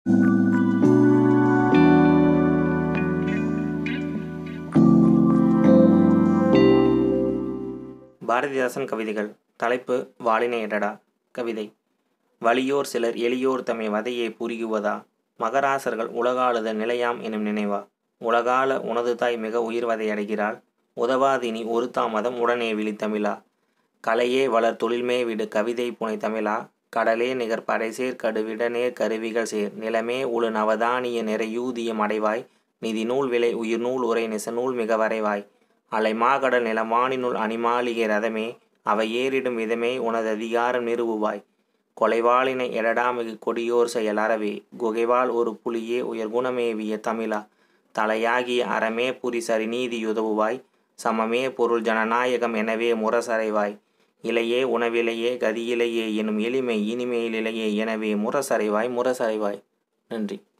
பாரதிதாசன் கவிதைகள் தலைப்பு வாளினை எடடா கவிதை வலியோர் சிலர் எளியோர் தம்மை வதையே புரிகுவதா மகராசர்கள் உலகாளுத நிலையாம் எனும் நினைவா உலகால உனது தாய் மிக உயிர்வதை அடைகிறாள் உதவாதினி ஒரு தாமதம் உடனே விழித்தமிழா கலையே வளர் தொழில்மே விடு கவிதை புனை தமிழா கடலே நிகர் படைசேர் கடுவிடநேர் கருவிகள் சேர் நிலமே உழு நவதானிய நிறையூதியம் அடைவாய் நிதி நூல் விலை உயிர் நூல் உரை நெசநூல் மிக வரைவாய் அலை மாகடல் நிலமானினுள் அணிமாளிகை ரதமே அவை ஏறிடும் விதமே உனது அதிகாரம் நிறுவுவாய் கொலைவாளினை எழடாமிகு கொடியோர் செயல் அறவே குகைவாள் ஒரு புலியே உயர் குணமேவிய தமிழா தலையாகிய அறமே புரி சரி நீதி உதவுவாய் சமமே பொருள் ஜனநாயகம் எனவே முரசறைவாய் இலையே உணவிலையே கதியிலையே எனும் எளிமை இனிமேலிலையே எனவே முரசறைவாய் முரசறைவாய் நன்றி